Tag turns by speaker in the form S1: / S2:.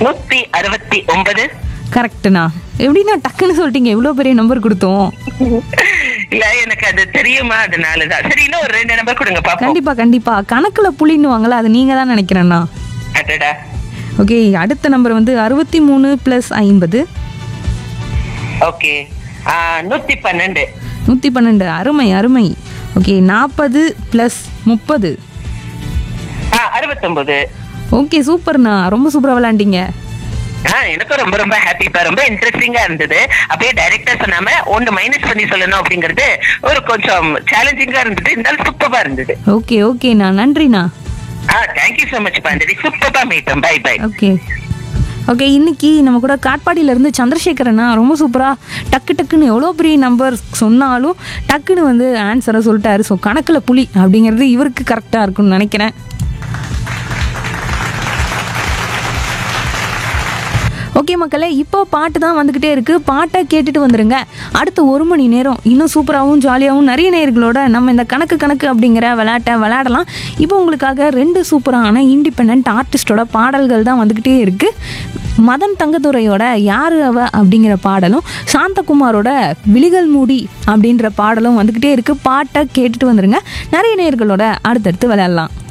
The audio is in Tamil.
S1: நூத்தி அறுபத்தி ஒன்பது
S2: கரெக்டுண்ணா எப்படிண்ணா டக்குன்னு சொல்லிட்டீங்க எவ்வளோ பெரிய நம்பர் கொடுத்தோம்
S1: இல்ல எனக்கு அது தெரியுமா அதனாலதான் சரி இன்னும் ஒரு ரெண்டு நம்பர் கொடுங்க பாப்போம்
S2: கண்டிப்பா கண்டிப்பா கணக்குல புலின்னுவாங்களா அது நீங்க தான் நினைக்கிறேண்ணா
S1: அடடா
S2: ஓகே அடுத்த நம்பர் வந்து அறுபத்தி மூணு ப்ளஸ் ஐம்பது
S1: ஓகே நூத்தி பன்னெண்டு
S2: நூற்றி பன்னெண்டு அருமை அருமை ஓகே நாற்பது ப்ளஸ் முப்பது
S1: ஆ, அறுபத்தொன்பது
S2: ஓகே சூப்பர்ண்ணா ரொம்ப சூப்பராக விளாண்டிங்க
S1: ஆ, எனக்கும் ரொம்ப ரொம்ப ஹாப்பிப்பா ரொம்ப இன்ட்ரெஸ்டிங்கா இருந்தது அப்படியே டைரக்டா சொன்னாம ஒன்னு மைனஸ் பண்ணி சொல்லணும் அப்படிங்கறது ஒரு கொஞ்சம் சேலஞ்சிங்கா இருந்தது இருந்தாலும் சூப்பரா இருந்தது
S2: ஓகே ஓகேண்ணா நன்றிண்ணா
S1: ஆ தேங்க்யூ சோ மச் பாண்டரி சூப்பரா மீட்டும் பை பை
S2: ஓகே ஓகே இன்னைக்கு நம்ம கூட காட்பாடியில இருந்து சந்திரசேகரண்ணா ரொம்ப சூப்பராக டக்கு டக்குன்னு எவ்வளோ பெரிய நம்பர் சொன்னாலும் டக்குன்னு வந்து ஆன்சரை சொல்லிட்டாரு ஸோ கணக்கில் புலி அப்படிங்கிறது இவருக்கு கரெக்டாக இருக்கும்னு நினைக்கிறேன் ஓகே மக்களே இப்போ பாட்டு தான் வந்துக்கிட்டே இருக்குது பாட்டை கேட்டுட்டு வந்துருங்க அடுத்த ஒரு மணி நேரம் இன்னும் சூப்பராகவும் ஜாலியாகவும் நிறைய நேர்களோட நம்ம இந்த கணக்கு கணக்கு அப்படிங்கிற விளையாட்டை விளையாடலாம் இப்போ உங்களுக்காக ரெண்டு சூப்பரான இண்டிபெண்ட் ஆர்டிஸ்டோட பாடல்கள் தான் வந்துக்கிட்டே இருக்குது மதன் தங்கதுரையோட யாரு அவ அப்படிங்கிற பாடலும் சாந்தகுமாரோட விழிகள் மூடி அப்படின்ற பாடலும் வந்துக்கிட்டே இருக்குது பாட்டை கேட்டுட்டு வந்துருங்க நிறைய நேர்களோட அடுத்தடுத்து விளையாடலாம்